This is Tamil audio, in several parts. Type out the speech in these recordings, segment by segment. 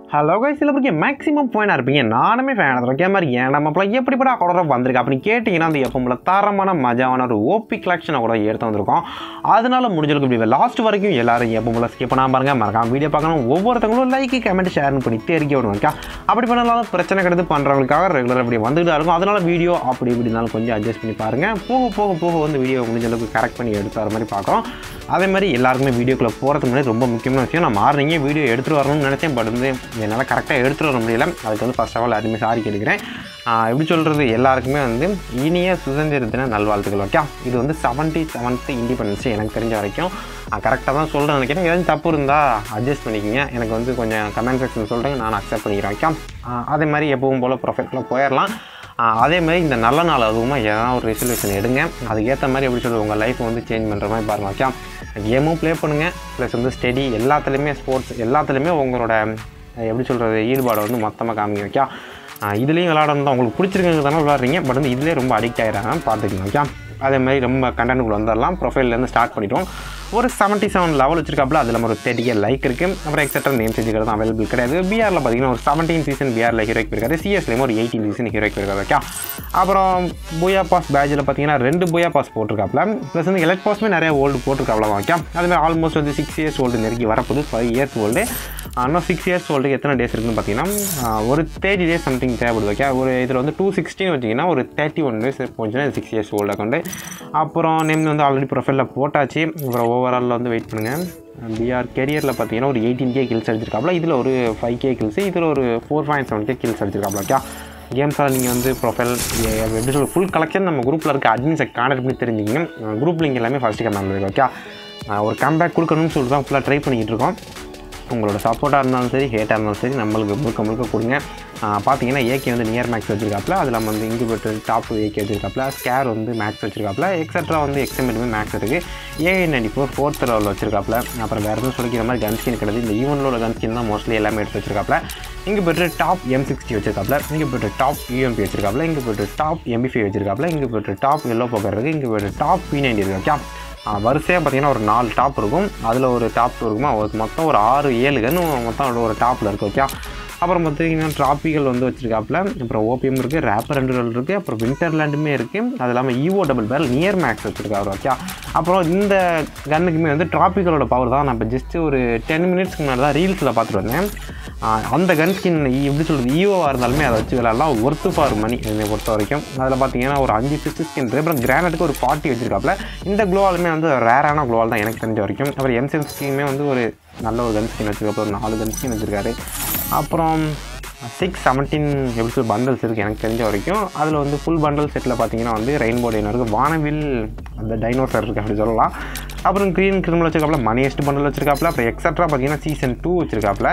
ஹலோ கைஸ் சில பேருக்கு மேக்ஸிமம் ஃபேனாக இருப்பீங்க நானுமே ஃபேன் இருக்கேன் மாதிரி ஏன் நம்ம பிள்ளை எப்படிப்படா கூட வந்திருக்கு அப்படின்னு கேட்டிங்கன்னா அந்த எப்போ தரமான மஜாவான ஒரு ஓபி கலெக்ஷனை கூட எடுத்து வந்திருக்கோம் அதனால முடிஞ்சளவுக்கு இப்படி லாஸ்ட் வரைக்கும் எல்லாரும் எப்போ போல ஸ்கிப் பண்ணாம பாருங்க மறக்காம வீடியோ பார்க்கணும் ஒவ்வொருத்தவங்களும் லைக் கமெண்ட் ஷேர் பண்ணி தெரிவிக்க விடுவோம் ஓகே அப்படி பண்ணாலும் பிரச்சனை கிடையாது பண்ணுறவங்களுக்காக ரெகுலர் அப்படி வந்துட்டு தான் இருக்கும் அதனால வீடியோ அப்படி இப்படினாலும் கொஞ்சம் அட்ஜஸ்ட் பண்ணி பாருங்க போக போக போக வந்து வீடியோ முடிஞ்ச அளவுக்கு கரெக்ட் பண்ணி எடுத்து வர மாதிரி பார்க்குறோம் அதே மாதிரி எல்லாருக்குமே வீடியோக்குள்ளே போகிறதுக்கு முன்னாடி ரொம்ப முக்கியமான விஷயம் நான் மார்னிங்கே வீடியோ எடுத்துகிட்டு வரணும்னு நினச்சேன் பட் வந்து என்னால் கரெக்டாக எடுத்துகிட்டு வர முடியல அதுக்கு வந்து ஃபர்ஸ்ட் ஆஃப் ஆல் எல்லாருமே சாரி கேட்டுக்கிறேன் ஆஹ் எப்படி சொல்கிறது எல்லாருக்குமே வந்து இனிய சுதந்திர தின நல்வாழ்த்துக்கள் ஓகே இது வந்து செவன்ட்டி செவன்த்து இண்டிபெண்டன்ஸ் எனக்கு தெரிஞ்ச வரைக்கும் கரெக்டாக தான் சொல்கிறேன் நினைக்கிறேன் ஏதாச்சும் தப்பு இருந்தால் அட்ஜஸ்ட் பண்ணிக்கங்க எனக்கு வந்து கொஞ்சம் கமெண்ட் செக்ஷன் சொல்கிறேன் நான் அக்செப்ட் பண்ணிக்கிறேன் ஓகே ஆஹ் அதே மாதிரி எப்பவும் போல் ப்ரொஃபெக்டில் போயிடலாம் ஆஹ் அதே மாதிரி இந்த நல்ல நாள் அதுவுமா ஏதாவது ஒரு ரெசல்யூஷன் எடுங்க அதுக்கேற்ற மாதிரி எப்படி சொல்லுவது உங்கள் லைஃப்பை வந்து சேஞ்ச் பண்ணுற மாதிரி பாருங்க ஓகே கேமும் ப்ளே பண்ணுங்கள் ப்ளஸ் வந்து ஸ்டடி எல்லாத்துலேயுமே ஸ்போர்ட்ஸ் எல்லாத்துலேயுமே உங்களோட அஹ் எப்படி சொல்கிறது ஈடுபாடை வந்து மொத்தமாக காமிங்க ஓகே இதுலேயும் விளாடணும் தான் உங்களுக்கு பிடிச்சிருக்கிறது தானே விளாட்றீங்க பட் வந்து இதுலேயே ரொம்ப அடிக்ட் ஆகிடுறாங்க பார்த்துக்கங்க ஓகே அதே மாதிரி ரொம்ப கண்டென்ட்டுக்குள்ள வந்துடலாம் ப்ரொஃபைல்லேருந்து ஸ்டார்ட் பண்ணிட்டோம் ஒரு செவன்ட்டி செவன் லெவல் வச்சிருக்காப்புல அதில் நம்ம ஒரு தேர்ட்டியே லைக் இருக்குது அப்புறம் எக்ஸட்ரா நேம் செஞ்சுக்கிறது அவைலபிள் கிடையாது பிஆரில் பார்த்தீங்கன்னா ஒரு செவன்டீன் சீசன் பிஆரில் ஹீரோக்கு இருக்காரு சிஎஸ்லேயும் ஒரு எயிட்டீன் சீசன் ஹீரோக்கு இருக்காரு ஓகே அப்புறம் புயா பாஸ் பேஜில் பார்த்தீங்கன்னா ரெண்டு புயா பாஸ் போட்டிருக்காப்புல ப்ளஸ் வந்து எலக்ட் பாஸ்மே நிறைய ஓல்டு போட்டிருக்காப்புல ஓகே அதுமாதிரி ஆல்மோஸ்ட் வந்து சிக்ஸ் இயர்ஸ் ஓல்டு நெருங்கி வரப்போகுது ஃபைவ் இயர்ஸ் ஓல்டு இன்னும் சிக்ஸ் இயர்ஸ் ஓல்டுக்கு எத்தனை டேஸ் இருக்குன்னு பார்த்தீங்கன்னா ஆஹ் ஒரு தேர்ட்டி டேஸ் சம்திங் தேவைப்படுது ஓகே ஒரு இதில் வந்து டூ சிக்ஸ்டின் வச்சிங்கன்னா ஒரு தேர்ட்டி ஒன் டேஸ் போச்சுன்னா சிக்ஸ் இயர்ஸ் ஓல்டு அக்கௌண்ட் அப்புறம் நேம் வந்து ஆல்ரெடி ப்ரொஃபைலில் போட்டாச்சு அப்புறம் ஓவராலில் வந்து வெயிட் பண்ணுங்கள் பிஆர் கெரியரில் பார்த்தீங்கன்னா ஒரு எயிட்டீன் கே கில்ஸ் அடிச்சிருக்காப்புல இதில் ஒரு ஃபைவ் கே கில்ஸ் இதில் ஒரு four point seven K kills அடிச்சிருக்காப்புல ஓகே கேம்ஸாக நீங்கள் வந்து ப்ரொஃபைல் எப்படி சொல்ல ஃபுல் கலெக்ஷன் நம்ம குரூப்பில் இருக்க அட்மின்ஸை கான்டாக்ட் பண்ணி தெரிஞ்சுங்க குரூப் லிங்க் எல்லாமே ஃபஸ்ட்டு கமெண்ட் இருக்கு ஓகே ஒரு கம்பேக் கொடுக்கணும்னு சொல்லிட்டு தான் ஃபுல்லாக ட்ரை பண்ணிக்கிட்டு இருக்கோம் உங்களோட சப்போர்ட்டாக இருந்தாலும் சரி ஹேட்டாக இருந்தாலும் சரி நம்மளுக்கு முழுக்க முழுக்க கொடுங்க ஆஹ் பார்த்தீங்கன்னா ஏகே வந்து நியர் மேக்ஸ் வச்சிருக்காப்புல அதில் நம்ம வந்து இன்குபேட்டர் டாப் ஏகே வச்சிருக்காப்புல ஸ்கேர் வந்து மேக்ஸ் வச்சிருக்காப்புல எக்ஸட்ரா வந்து எக்ஸ்எம்எட்டுமே மேக்ஸ் இருக்குது ஏஐ நைன்டி ஃபோர் ஃபோர்த் லெவலில் வச்சிருக்காப்புல அப்புறம் வேறு எதுவும் சொல்லிக்கிற மாதிரி கன் ஸ்கின் கிடையாது இந்த ஈவெண்ட்டோட கன் ஸ்கின் தான் மோஸ்ட்லி எல்லாமே எடுத்து வச்சிருக்காப்புல இங்கே போய்ட்டு டாப் எம் சிக்ஸ்டி வச்சிருக்காப்புல இங்கே போய்ட்டு டாப் யூஎம்பி வச்சிருக்காப்புல இங்கே போய்ட்டு டாப் எம்பி ஃபைவ் வச்சிருக்காப்புல இங்கே போய்ட்டு டாப் எல்லோ போக்கர் இருக்குது இங்கே போய்ட்டு டாப் பி நைன்டி இருக்கு ஓகே வரிசையாக பார்த்தீங்கன்னா ஒரு நாலு டாப் இருக்கும் அதில் ஒரு டாப் இருக்குமா ஒரு மொத்தம் ஒரு ஆறு ஏழு கன்று மொத்தம் ஒரு டாப்பில் இருக்குது ஓகே அப்புறம் பார்த்தீங்கன்னா ட்ராபிகள் வந்து வச்சிருக்காப்புல அப்புறம் ஓபிஎம் இருக்குது ரேப்பர் ரெண்டு இருக்குது அப்புறம் விண்டர்லேண்டுமே இருக்குது அது இல்லாமல் evo double pair near max வச்சிருக்காரு ஓகே அப்புறம் இந்த கன்னுக்குமே வந்து ட்ராபிகளோட பவர் தான் நான் இப்போ ஜஸ்ட் ஒரு டென் மினிட்ஸ்க்கு முன்னாடி தான் ரீல்ஸில் பார்த்துட்டு வந்தேன் ஆஹ் அந்த கன் ஸ்கின் எப்படி சொல்கிறது ஈவோவாக இருந்தாலுமே அதை வச்சு விளையாடலாம் ஒர்த்து ஃபார் மணி என்னை பொறுத்த வரைக்கும் அதில் பார்த்தீங்கன்னா ஒரு அஞ்சு ஃபிஃப்த் ஸ்கின் அப்புறம் கிரானைட்டுக்கு ஒரு ஃபார்ட்டி வச்சிருக்காப்புல இந்த க்ளோவாலுமே வந்து ரேரான க்ளோவால் தான் எனக்கு தெரிஞ்ச வரைக்கும் அப்புறம் எம்சிஎம் ஸ்கின்மே வந்து ஒரு நல்ல ஒரு கன் ஸ்கின் வச்சிருக்காப்புல ஒரு நாலு கன் ஸ்கின் வச்சிருக்காரு அப்புறம் சிக்ஸ் செவன்டீன் எப்படி சொல்லி பண்டல்ஸ் இருக்குது எனக்கு தெரிஞ்ச வரைக்கும் அதில் வந்து ஃபுல் பண்டல் செட்டில் பார்த்தீங்கன்னா வந்து ரெயின்போ டைனர் இருக்குது வானவில் அந்த டைனோசர் இருக்குது அப்படி சொல்லலாம் அப்புறம் க்ரீன் கிரிமினல் வச்சிருக்காப்புல மணியஸ்ட் பண்டல் வச்சிருக்காப்புல அப்புறம் எக்ஸட்ரா பார்த்தீங்கன்னா சீசன் டூ வச்சிருக்காப்புல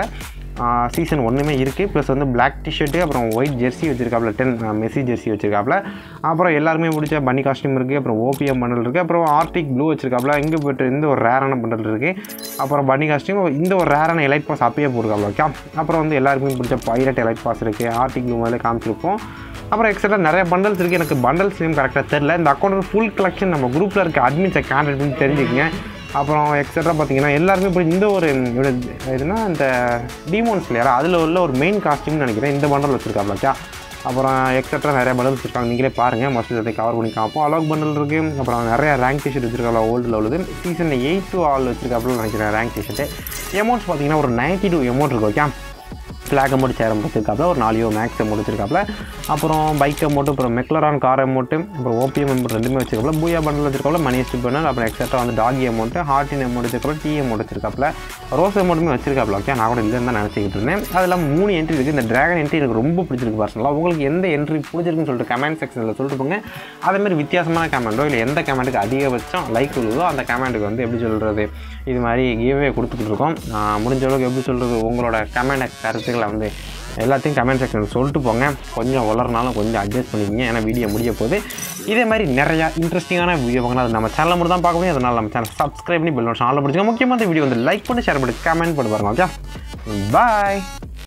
சீசன் ஒன்றுமே இருக்குது ப்ளஸ் வந்து பிளாக் டிஷர்ட்டு அப்புறம் ஒயிட் ஜெர்சி வச்சிருக்காப்புல டென் மெஸ்ஸி ஜெர்சி வச்சிருக்காப்புல அப்புறம் எல்லாருமே பிடிச்ச பன்னி காஸ்டியூம் இருக்குது அப்புறம் ஓபிஎம் பண்டல் இருக்குது அப்புறம் ஆர்டிக் ப்ளூ வச்சிருக்காப்புல இங்கே போய்ட்டு இந்த ஒரு ரேரான பண்டல் இருக்குது அப்புறம் பன்னி காஸ்டியூம் இந்த ஒரு ரேரான எலைட் பாஸ் அப்பயே போட்டிருக்காப்புல ஓகே அப்புறம் வந்து எல்லாருக்குமே பிடிச்ச பைரட் எலைட் பாஸ் இருக்குது ஆர்டிக் ப்ளூ முதல்ல காமிச்சிருப்போம் அப்புறம் எக்ஸ்ட்ரா நிறைய பண்டல்ஸ் இருக்குது எனக்கு பண்டல்ஸ் நேம் கரெக்டாக தெரில இந்த அக்கௌண்ட் ஃபுல் கலெக்ஷன் நம்ம குரூப்பில் இருக்க அட்மின்ஸை கான்டாக்ட் பண்ணி தெரிஞ்சுக்கங்க அப்புறம் எக்ஸட்ரா பார்த்தீங்கன்னா எல்லாருமே இப்போ இந்த ஒரு எதுனா இந்த டிமோன்ஸ் இல்லையா அதில் உள்ள ஒரு மெயின் காஸ்டியூம்னு நினைக்கிறேன் இந்த பண்டல் வச்சிருக்காப்லக்கா அப்புறம் எக்ஸட்ரா நிறைய பண்டல் வச்சிருக்காங்க நீங்களே பாருங்கள் மோஸ்ட்லி அதை கவர் பண்ணி காப்போம் அலாக் பண்டல் இருக்குது அப்புறம் நிறைய ரேங்க் டிஷர்ட் வச்சிருக்காங்க ஓல்டில் உள்ளது சீசன் எயிட் டு ஆல் வச்சிருக்காப்புல நினைக்கிறேன் ரேங்க் டிஷர்ட்டு எமௌண்ட்ஸ் பார்த்தீங்கன்னா ஒரு நைன்ட்டி டூ எமௌண்ட் இருக்கு ஓகே ஃப்ளாக் அமௌண்ட் சேர் முடிச்சிருக்காப்புல ஒரு நாலியோ மேக்ஸ் முடிச்சிருக்காப்புல அப்புறம் பைக் அமௌண்ட் அப்புறம் மெக்லரான் கார் அமௌண்ட்டு அப்புறம் ஓபிஎம் அமௌண்ட் ரெண்டுமே வச்சிருக்காப்புல பூயா பண்டில் வச்சிருக்காப்புல மணி ஸ்டிப் பண்ணல் அப்புறம் எக்ஸட்ரா வந்து டாகி அமௌண்ட் ஹார்டின் அமௌண்ட் வச்சிருக்காப்புல டி அமௌண்ட் வச்சிருக்காப்புல ரோஸ் அமௌண்ட்டுமே வச்சிருக்காப்புல ஓகே நான் கூட இல்லைன்னு தான் நினச்சிக்கிட்டு இருந்தேன் அது இல்லாமல் மூணு என்ட்ரி இருக்குது இந்த டிராகன் என்ட்ரி எனக்கு ரொம்ப பிடிச்சிருக்கு பர்சனலாக உங்களுக்கு எந்த என்ட்ரி பிடிச்சிருக்குன்னு சொல்லிட்டு கமெண்ட் செக்ஷனில் சொல்லிட்டு போங்க அதேமாதிரி வித்தியாசமான கமெண்ட்டோ இல்லை எந்த கமெண்ட்டுக்கு அதிகபட்சம் லைக் விழுதோ அந்த கமெண்ட்டுக்கு வந்து எப்படி சொல்கிறது இது மாதிரி கிவ்வே கொடுத்துக்கிட்டு இருக்கோம் ஆஹ் முடிஞ்ச அளவுக்கு எப்படி சொல்கிறது உங்களோட கமெண்ட் கருத்துக்களை வந்து எல்லாத்தையும் கமெண்ட் செக்ஷனில் சொல்லிட்டு போங்க கொஞ்சம் வளரனாலும் கொஞ்சம் அட்ஜஸ்ட் பண்ணிக்கங்க ஏன்னா வீடியோ முடிய போகுது இதே மாதிரி நிறையா இன்ட்ரெஸ்டிங்கான வீடியோ பார்க்கணும் அது நம்ம சேனலில் மட்டும் தான் பார்க்க முடியும் அதனால் நம்ம சேனல் சப்ஸ்கிரைப் பண்ணி பெல் நோட்ஸ் ஆனில் பிடிச்சிங்க முக்கியமாக இந்த வீடியோ வந்து லைக் பண்ணி ஷேர் பண்ணி கமெண்ட் பண்ணி பாருங்க ஓகே பாய்